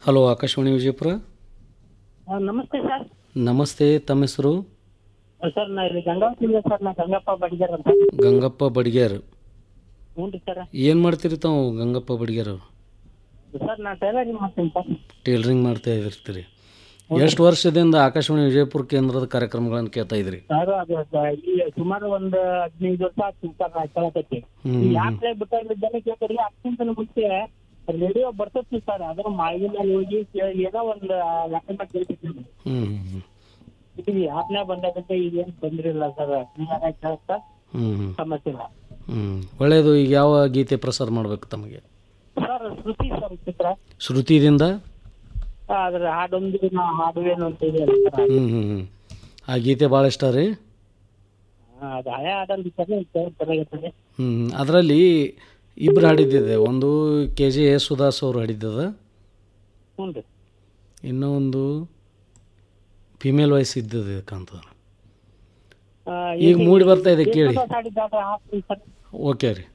Hello Akashvani Vijayapura ಆ, ನಮಸ್ತೆ sir ನಮಸ್ತೆ ತಮ್ಮ ಹೆಸರು ಸರ್ ನಾ ಇಲ್ಲಿ ಗಂಗಾವತಿಯಿಂದ ಸರ್ ನಾ ಗಂಗಪ್ಪ ಬಡಿಗರ್ ಅಂತ ಗಂಗಪ್ಪ ಬಡಿಗೇರ್ ಹ್ಞೂ ರೀ ಸರ್ ಏನು ಮಾಡ್ತೀರಿ ತಾವು ಗಂಗಪ್ಪ ಬಡಿಗೇರ್ ಸರ್ ನಾ ಟೈಲರಿಂಗ್ ಮಾಡ್ತೀನಿ ಸರ್ ಟೇಲರಿಂಗ್ ಮಾಡ್ತಾ ಇರ್ತೀರಿ ಎಷ್ಟು ವರ್ಷದಿಂದ ಆಕಾಶವಾಣಿ ವಿಜಯಪುರ ಕೇಂದ್ರದ ಕಾರ್ಯಕ್ರಮಗಳನ್ನು ಕೇಳ್ತಾ ಇದ್ರಿ ಸರ್ ಅದು ಸ- ಇಲ್ಲಿ ಸುಮಾರು ಒಂದು ಹದಿನೈದು ವರ್ಷ ಆಗ್ತೀನಿ ಸರ್ ನಾ ಕೇಳಕತ್ತಿ ಹ್ಮ್. ಯಾಕೆ ಬಿಟ್ಟಿದ್ದಾನೆ ಕೇಳ್ತೀರಿ ಅದಕ್ಕಿಂತ ಮುಂಚೆ ರೇಡಿಯೋ ಬರ್ತೈತಿ ಸರ್ ಅದ್ರ ಮಾಳಿಗೆ ಮೇಲೆ ಹೋಗಿ ಕೇ- ಏನೋ ಒಂದು ಲೆಕ್ಕ ಮಾಡಿ ಕೇಳ್ತಿದ್ವಿ ಹ್ಞೂ ಹ್ಞೂ ಇದು ಯಾಪ್ನೇ ಬಂದಾಗತ್ತೆ ಈಗೇನು ತೊಂದ್ರೆ ಇಲ್ಲ ಸರ್ ಕ್ಲಿಯರ್ ಆಗಿ ಕೇಳುತ್ತಾ ಹ್ಞೂ ಹ್ಞೂ ಸಮಸ್ಯೆ ಇಲ್ಲ ಹ್ಞೂ ಒಳ್ಳೆಯದು ಈಗ ಯಾವ ಗೀತೆ ಪ್ರಸಾರ ಮಾಡಬೇಕು ತಮಗೆ ಸರ್ ಶ್ರುತಿ ಸರ್ ಚಿತ್ರ ಶ್ರುತಿದಿಂದ ಆ, ಅದ್ರ ಹಾಡೊಂದು ನಾ ಹಾಡುವೇನು ಅಂತ ಇದೆಯಲ್ಲ ಸರ್ ಹ್ಞೂ ಹ್ಞೂ ಹ್ಞೂ ಆ ಗೀತೆ ಭಾಳ ಇಷ್ಟ ರೀ ಆ, ಅದು ಹಳೆ ಹಾಡಲ್ಲಿ ಸರ್ ಚೆನ್ನಾಗಿರ್ತದೆ ಹ್ಞೂ ಅದರಲ್ಲಿ ಇಬ್ಬರು ಹಾಡಿದ್ದಿದೆ ಒಂದು ಕೆ ಜೆ ಯೇಸುದಾಸ್ ಅವರು ಹಾಡಿದ್ದದ ಹ್ಞೂ ರೀ ಇನ್ನೂ ಒಂದು ಫಿಮೇಲ್ ವಾಯ್ಸ್ ಇದ್ದದೆ ಕಾಣ್ತದ ಆ, ಈಗ ಮೂಡಿ ಬರ್ತಾ ಇದೆ ಕೇಳಿ ಹಾಡಿದ್ದಾದ್ರೆ ಹಾಕ್ತೀನಿ ಸರ್ ಓಕೆ ರೀ